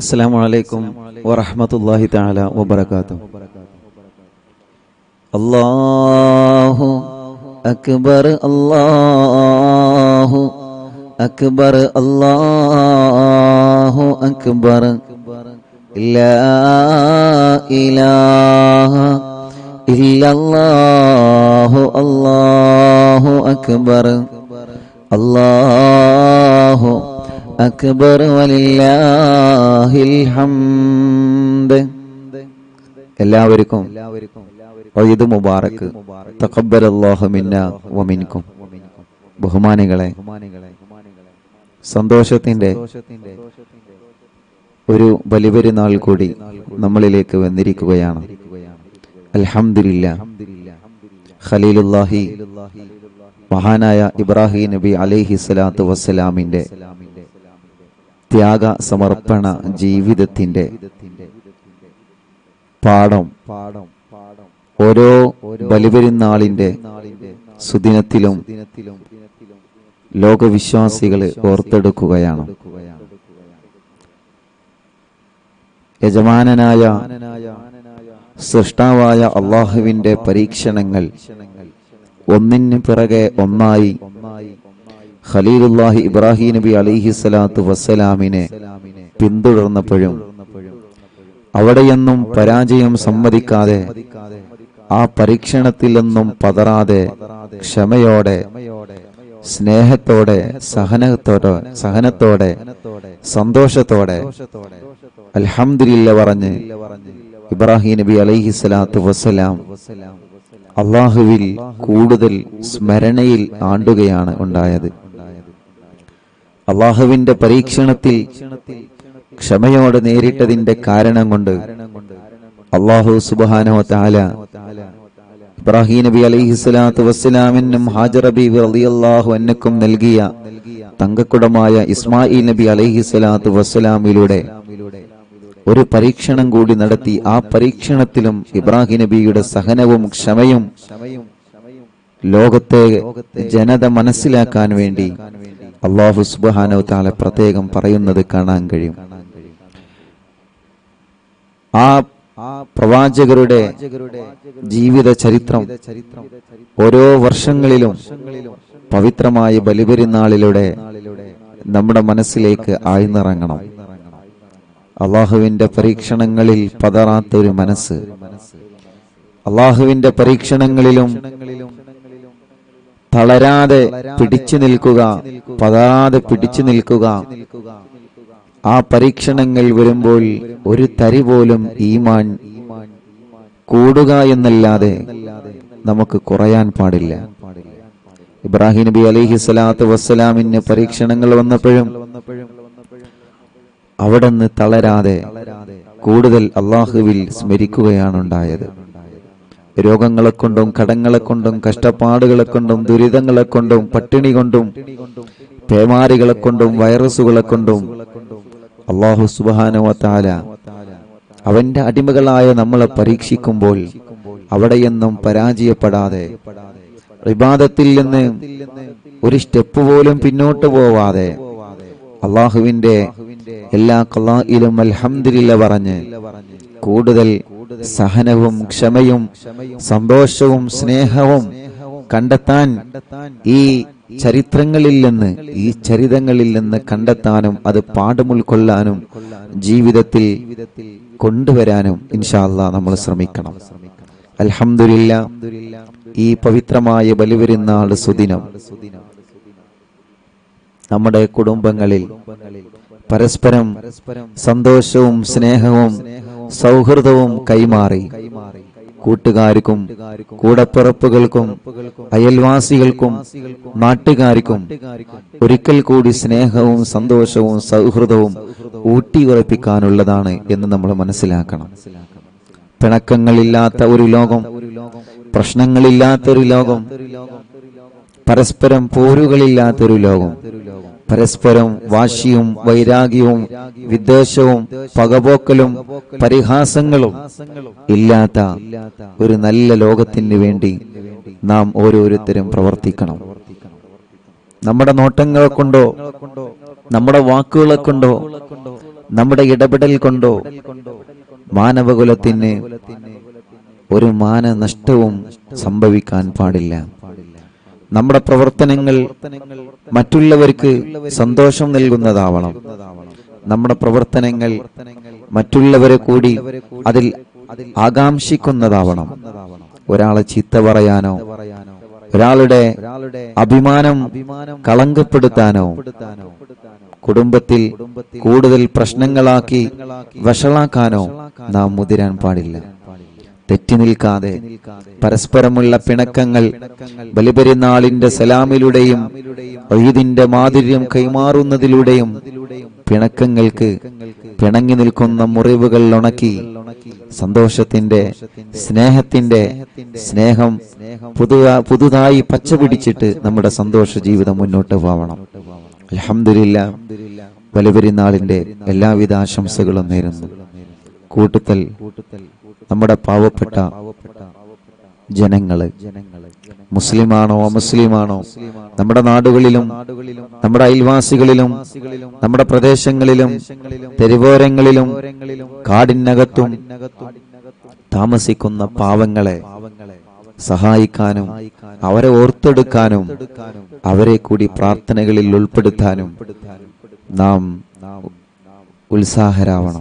السلام عليكم ورحمة الله تعالى وبركاته الله أكبر الله أكبر الله أكبر لا إله إلا الله الله أكبر الله أكبر ولله الحمد എല്ലാവർക്കും ഈദ് മുബാറക്ക് തഖബ്ബലല്ലാഹു മിന്ന വമിൻകും ബഹുമാനികളെ സന്തോഷത്തിന്റെ ഒരു ബലിപെരുന്നാൾ കൂടി നമ്മളിലേക്ക് വന്നിരിക്കുകയാണ് അൽഹംദുലില്ലാ ഖലീലുല്ലാഹി മഹാനായ ഇബ്രാഹിം നബി അലൈഹി സ്വലാത്തു വസ്സലാമിന്റെ ത്യാഗ സമർപ്പണ ജീവിതത്തിന്റെ പാഠം ഓരോ ബലിപെരുന്നാളിന്റെ സുദിനത്തിലും ലോകവിശ്വാസികള് ഓർത്തെടുക്കുകയാണ് യജമാനനായ സൃഷ്ടാവായ അള്ളാഹുവിന്റെ പരീക്ഷണങ്ങൾ ഒന്നിന് പിറകെ ഒന്നായി ഖലീലുല്ലാഹി ഇബ്രാഹിം നബി അലിഹി സ്വലാത്തു വസ്സലാമിനെ പിന്തുടർന്നപ്പോഴും അവിടെയൊന്നും പരാജയം സമ്മതിക്കാതെ ആ പരീക്ഷണത്തിൽ നിന്നും പതറാതെ ക്ഷമയോടെ സ്നേഹത്തോടെ സഹനത്തോടെ സഹനത്തോടെ സന്തോഷത്തോടെ അൽഹംദുലില്ല പറഞ്ഞ് ഇബ്രാഹിം നബി അലൈഹി സ്വലാത്തു വസ്സലാം അള്ളാഹുവിൽ കൂടുതൽ സ്മരണയിൽ ആണ്ടുകയാണ് ഉണ്ടായത് അള്ളാഹുവിന്റെ പരീക്ഷണത്തിൽ ക്ഷമയോടെ നേരിട്ടതിന്റെ കാരണം കൊണ്ട് അള്ളാഹു സുബാനോ താല ഇബ്രാഹിം നബി അലൈഹി സ്വലാത്തു വസ്സലാമിനും ഹാജർ അബീബ് അലിയല്ലാഹു അന്നക്കും നൽകിയ തങ്കക്കുടമായ ഇസ്മായിൽ നബി അലൈഹി സ്വലാത്തു വസ്സലാമിലൂടെ ഒരു പരീക്ഷണം കൂടി നടത്തി ആ പരീക്ഷണത്തിലും ഇബ്രാഹിം നബിയുടെ സഹനവും ക്ഷമയും ലോകത്തെ ജനത മനസ്സിലാക്കാൻ വേണ്ടി അള്ളാഹു സുബാനോ താല പ്രത്യേകം പറയുന്നത് കാണാൻ കഴിയും ആ പ്രവാചകരുടെ ജീവിത ചരിത്രം ഓരോ വർഷങ്ങളിലും പവിത്രമായ ബലിപെരുന്നാളിലൂടെ നമ്മുടെ മനസ്സിലേക്ക് ആഴ്ന്നിറങ്ങണം അള്ളാഹുവിന്റെ പരീക്ഷണങ്ങളിൽ പതറാത്ത ഒരു മനസ്സ് അള്ളാഹുവിന്റെ പരീക്ഷണങ്ങളിലും തളരാതെ പിടിച്ചു നിൽക്കുക പതറാതെ പിടിച്ചു നിൽക്കുക ആ പരീക്ഷണങ്ങൾ വരുമ്പോൾ ഒരു തരി പോലും ഈമാൻ കൂടുക എന്നല്ലാതെ നമുക്ക് കുറയാൻ പാടില്ല ഇബ്രാഹിം നബി അലൈഹി സ്വലാത്തു വസ്സലാമിന് പരീക്ഷണങ്ങൾ വന്നപ്പോഴും അവിടെ നിന്ന് തളരാതെ കൂടുതൽ അള്ളാഹുവിൽ സ്മരിക്കുകയാണ് ഉണ്ടായത് രോഗങ്ങളെ കൊണ്ടും കടങ്ങളെ കൊണ്ടും കഷ്ടപ്പാടുകളെ കൊണ്ടും ദുരിതങ്ങളെ കൊണ്ടും പട്ടിണി കൊണ്ടും പേമാരികളെ കൊണ്ടും വൈറസുകളെ കൊണ്ടും അള്ളാഹു സുബാനുവത്താല അവന്റെ അടിമകളായ നമ്മളെ പരീക്ഷിക്കുമ്പോൾ അവിടെയൊന്നും പരാജയപ്പെടാതെ വിവാദത്തിൽ നിന്ന് ഒരു സ്റ്റെപ്പ് പോലും പിന്നോട്ട് പോവാതെ അള്ളാഹുവിന്റെ എല്ലാ കലായിലും അൽഹംദില്ല പറഞ്ഞ് കൂടുതൽ സഹനവും ക്ഷമയും സന്തോഷവും സ്നേഹവും കണ്ടെത്താൻ ഈ ചരിത്രങ്ങളിൽ നിന്ന് ഈ ചരിതങ്ങളിൽ നിന്ന് കണ്ടെത്താനും അത് പാഠം ഉൾക്കൊള്ളാനും ജീവിതത്തിൽ കൊണ്ടുവരാനും ഇൻഷാല്ല നമ്മൾ ശ്രമിക്കണം അൽഹംദുലില്ല ഈ പവിത്രമായ ബലിവരുന്നാൾ സുദിനം നമ്മുടെ കുടുംബങ്ങളിൽ പരസ്പരം സന്തോഷവും സ്നേഹവും സൗഹൃദവും കൈമാറി കൂട്ടുകാർക്കും കൂടപ്പിറപ്പുകൾക്കും അയൽവാസികൾക്കും നാട്ടുകാർക്കും ഒരിക്കൽ കൂടി സ്നേഹവും സന്തോഷവും സൗഹൃദവും ഊട്ടിയുറപ്പിക്കാനുള്ളതാണ് എന്ന് നമ്മൾ മനസ്സിലാക്കണം പിണക്കങ്ങളില്ലാത്ത ഒരു ലോകം പ്രശ്നങ്ങളില്ലാത്ത ഒരു ലോകം പരസ്പരം പോരുകളില്ലാത്തൊരു ലോകം പരസ്പരം വാശിയും വൈരാഗ്യവും വിദ്വേഷവും പകപോക്കലും പരിഹാസങ്ങളും ഇല്ലാത്ത ഒരു നല്ല ലോകത്തിന് വേണ്ടി നാം ഓരോരുത്തരും പ്രവർത്തിക്കണം നമ്മുടെ നോട്ടങ്ങളെ കൊണ്ടോ നമ്മുടെ വാക്കുകളെ കൊണ്ടോ നമ്മുടെ ഇടപെടൽ കൊണ്ടോ മാനവകുലത്തിന് ഒരു മാനനഷ്ടവും സംഭവിക്കാൻ പാടില്ല നമ്മുടെ പ്രവർത്തനങ്ങൾ മറ്റുള്ളവർക്ക് സന്തോഷം നൽകുന്നതാവണം നമ്മുടെ പ്രവർത്തനങ്ങൾ മറ്റുള്ളവരെ കൂടി അതിൽ ആകാംക്ഷിക്കുന്നതാവണം ഒരാളെ ചീത്ത പറയാനോ ഒരാളുടെ അഭിമാനം കളങ്കപ്പെടുത്താനോ കുടുംബത്തിൽ കൂടുതൽ പ്രശ്നങ്ങളാക്കി വഷളാക്കാനോ നാം മുതിരാൻ പാടില്ല തെറ്റി നിൽക്കാതെ പരസ്പരമുള്ള പിണക്കങ്ങൾ ബലിപെരുന്നാളിന്റെ സലാമിലൂടെയും ഈദിന്റെ മാധുര്യം കൈമാറുന്നതിലൂടെയും പിണക്കങ്ങൾക്ക് പിണങ്ങി നിൽക്കുന്ന മുറിവുകൾ ഉണക്കി സന്തോഷത്തിന്റെ സ്നേഹത്തിന്റെ സ്നേഹം പുതുതാ പുതുതായി പച്ച പിടിച്ചിട്ട് നമ്മുടെ സന്തോഷ ജീവിതം മുന്നോട്ട് പോവണം അലഹമില്ല ബലിപെരുന്നാളിന്റെ എല്ലാവിധ ആശംസകളും നേരുന്നു കൂട്ടുത്തൽ നമ്മുടെ പാവപ്പെട്ട ജനങ്ങള് മുസ്ലിമാണോ അമുസ്ലിമാണോ നമ്മുടെ നാടുകളിലും നമ്മുടെ അയൽവാസികളിലും നമ്മുടെ പ്രദേശങ്ങളിലും തെരുവോരങ്ങളിലും കാടിനകത്തും താമസിക്കുന്ന പാവങ്ങളെ സഹായിക്കാനും അവരെ ഓർത്തെടുക്കാനും അവരെ കൂടി പ്രാർത്ഥനകളിൽ ഉൾപ്പെടുത്താനും നാം ഉത്സാഹരാവണം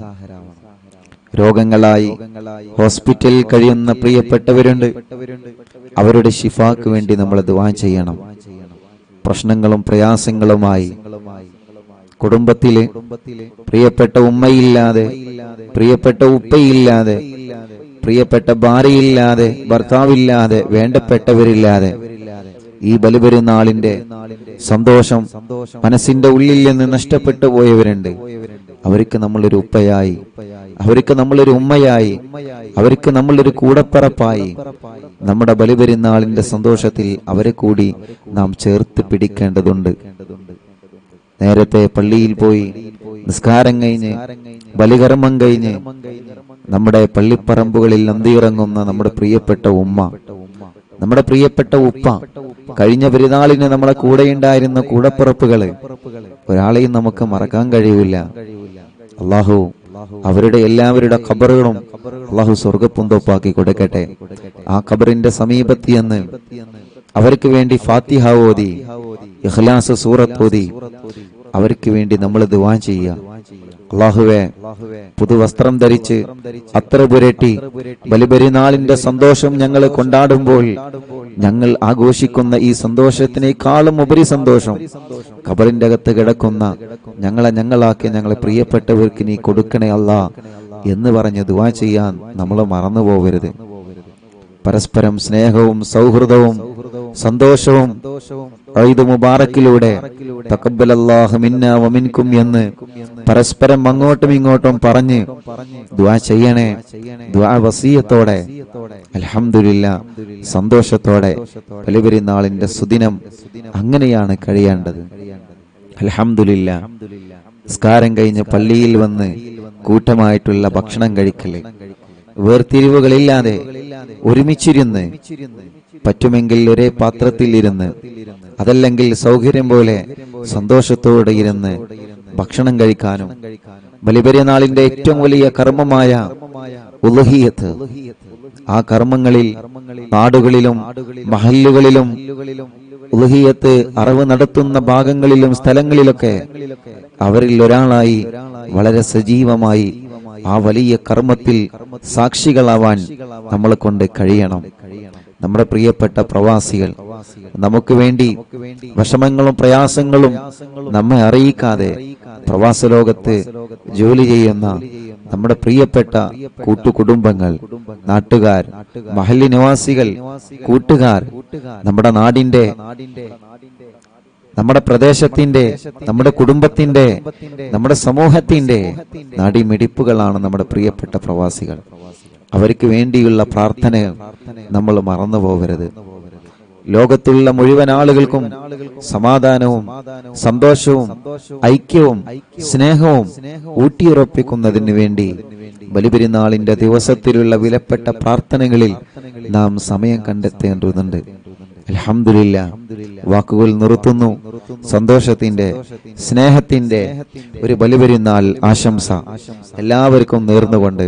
രോഗങ്ങളായി ഹോസ്പിറ്റലിൽ കഴിയുന്ന പ്രിയപ്പെട്ടവരുണ്ട് അവരുടെ ഷിഫാക്ക് വേണ്ടി നമ്മൾ ദുവാ ചെയ്യണം പ്രശ്നങ്ങളും പ്രയാസങ്ങളുമായി കുടുംബത്തില് പ്രിയപ്പെട്ട ഉമ്മയില്ലാതെ പ്രിയപ്പെട്ട ഉപ്പയില്ലാതെ പ്രിയപ്പെട്ട ഭാര്യയില്ലാതെ ഭർത്താവില്ലാതെ വേണ്ടപ്പെട്ടവരില്ലാതെ ഈ ബലിപെരുന്നാളിന്റെ സന്തോഷം മനസ്സിന്റെ ഉള്ളിൽ നിന്ന് നഷ്ടപ്പെട്ടു പോയവരുണ്ട് അവർക്ക് നമ്മളൊരു ഉപ്പയായി അവർക്ക് നമ്മളൊരു ഉമ്മയായി അവർക്ക് നമ്മളൊരു കൂടപ്പറപ്പായി നമ്മുടെ ബലിപെരുന്നാളിന്റെ സന്തോഷത്തിൽ അവരെ കൂടി നാം ചേർത്ത് പിടിക്കേണ്ടതുണ്ട് നേരത്തെ പള്ളിയിൽ പോയി നിസ്കാരം കഴിഞ്ഞ് ബലികർമ്മം കഴിഞ്ഞ് നമ്മുടെ പള്ളിപ്പറമ്പുകളിൽ നന്ദിയിറങ്ങുന്ന നമ്മുടെ പ്രിയപ്പെട്ട ഉമ്മ നമ്മുടെ പ്രിയപ്പെട്ട ഉപ്പ കഴിഞ്ഞ പെരുന്നാളിന് നമ്മളെ കൂടെയുണ്ടായിരുന്ന കൂടപ്പിറപ്പുകള് ഒരാളെയും നമുക്ക് മറക്കാൻ കഴിയില്ല അള്ളാഹു അവരുടെ എല്ലാവരുടെ ഖബറുകളും അള്ളാഹു സ്വർഗപ്പുന്തോപ്പാക്കി കൊടുക്കട്ടെ ആ ഖബറിന്റെ സമീപത്തി എന്ന് അവർക്ക് വേണ്ടി ഫാത്തിഹ ഓതി ഇഖ്ലാസ് സൂറത്ത് ഓതി അവർക്ക് വേണ്ടി നമ്മൾ ദുവാ ചെയ്യുക അള്ളാഹുവെ പുതുവസ്ത്രം ധരിച്ച് അത്ര പുരട്ടി ബലിപെരുന്നാളിന്റെ സന്തോഷം ഞങ്ങൾ കൊണ്ടാടുമ്പോൾ ഞങ്ങൾ ആഘോഷിക്കുന്ന ഈ സന്തോഷത്തിനേക്കാളും ഉപരി സന്തോഷം ഖബറിന്റെ അകത്ത് കിടക്കുന്ന ഞങ്ങളെ ഞങ്ങളാക്കി ഞങ്ങളെ പ്രിയപ്പെട്ടവർക്ക് നീ കൊടുക്കണേ അല്ല എന്ന് പറഞ്ഞ് ദുവാ ചെയ്യാൻ നമ്മൾ മറന്നു പോകരുത് പരസ്പരം സ്നേഹവും സൗഹൃദവും സന്തോഷവും ഈദ് മുബാറക്കിലൂടെ തക്കബലല്ലാഹു മിന്ന വമിൻകും എന്ന് പരസ്പരം അങ്ങോട്ടും ഇങ്ങോട്ടും പറഞ്ഞ് ദ്വാ ചെയ്യണേ ദ്വാ വസീയത്തോടെ അൽഹംദുലില്ല സന്തോഷത്തോടെ ബലിപെരുന്നാളിന്റെ സുദിനം അങ്ങനെയാണ് കഴിയേണ്ടത് അൽഹംദുലില്ല നിസ്കാരം കഴിഞ്ഞ് പള്ളിയിൽ വന്ന് കൂട്ടമായിട്ടുള്ള ഭക്ഷണം കഴിക്കല് വേർതിരിവുകളില്ലാതെ ഒരുമിച്ചിരുന്ന് പറ്റുമെങ്കിൽ ഒരേ പാത്രത്തിൽ ഇരുന്ന് അതല്ലെങ്കിൽ സൗകര്യം പോലെ സന്തോഷത്തോടെ ഇരുന്ന് ഭക്ഷണം കഴിക്കാനും ബലിപെരുന്നാളിന്റെ ഏറ്റവും വലിയ കർമ്മമായ ഉലഹിയത്ത് ആ കർമ്മങ്ങളിൽ നാടുകളിലും മഹല്ലുകളിലും ഉലഹിയത്ത് അറിവ് നടത്തുന്ന ഭാഗങ്ങളിലും സ്ഥലങ്ങളിലൊക്കെ അവരിൽ ഒരാളായി വളരെ സജീവമായി ആ വലിയ കർമ്മത്തിൽ സാക്ഷികളാവാൻ നമ്മളെ കൊണ്ട് കഴിയണം നമ്മുടെ പ്രിയപ്പെട്ട പ്രവാസികൾ നമുക്ക് വേണ്ടി വിഷമങ്ങളും പ്രയാസങ്ങളും നമ്മെ അറിയിക്കാതെ പ്രവാസ ലോകത്ത് ജോലി ചെയ്യുന്ന നമ്മുടെ പ്രിയപ്പെട്ട കൂട്ടുകുടുംബങ്ങൾ നാട്ടുകാർ മഹല്ലി നിവാസികൾ കൂട്ടുകാർ നമ്മുടെ നാടിന്റെ നമ്മുടെ പ്രദേശത്തിന്റെ നമ്മുടെ കുടുംബത്തിന്റെ നമ്മുടെ സമൂഹത്തിന്റെ നാടിമിടിപ്പുകളാണ് നമ്മുടെ പ്രിയപ്പെട്ട പ്രവാസികൾ അവർക്ക് വേണ്ടിയുള്ള പ്രാർത്ഥന നമ്മൾ മറന്നു പോകരുത് ലോകത്തുള്ള മുഴുവൻ ആളുകൾക്കും സമാധാനവും സന്തോഷവും ഐക്യവും സ്നേഹവും ഊട്ടിയുറപ്പിക്കുന്നതിന് വേണ്ടി ബലിപെരുന്നാളിന്റെ ദിവസത്തിലുള്ള വിലപ്പെട്ട പ്രാർത്ഥനകളിൽ നാം സമയം കണ്ടെത്തേണ്ടതുണ്ട് അൽഹംദുലില്ല വാക്കുകൾ നിർത്തുന്നു സന്തോഷത്തിന്റെ സ്നേഹത്തിന്റെ ഒരു ബലിപെരുന്നാൾ ആശംസ എല്ലാവർക്കും നേർന്നുകൊണ്ട്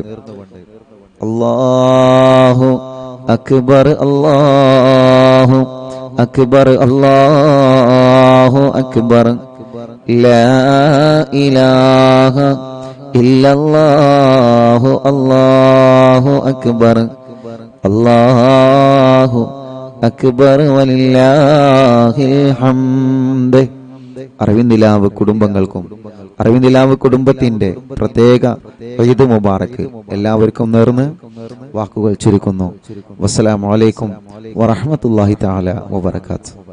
അല്ലാഹു അക്ബർ അല്ലാഹു അക്ബർ അല്ലാഹു അക്ബർ ലാ ഇലാഹ ഇല്ലല്ലാഹു അല്ലാഹു അക്ബർ അല്ലാഹു അക്ബർ വലില്ലാഹിൽ ഹംദ് അറിവിന്ദിലാവ് കുടുംബങ്ങൾക്കും അറിവിന്ദിലാവ് കുടുംബത്തിന്റെ പ്രത്യേക ഈദ് മുബാറക്ക് എല്ലാവർക്കും നേർന്ന് വാക്കുകൾ ചുരുക്കുന്നു വസ്സലാമു അലൈക്കും വറഹ്മത്തുള്ളാഹി തആല വബറകാതുഹു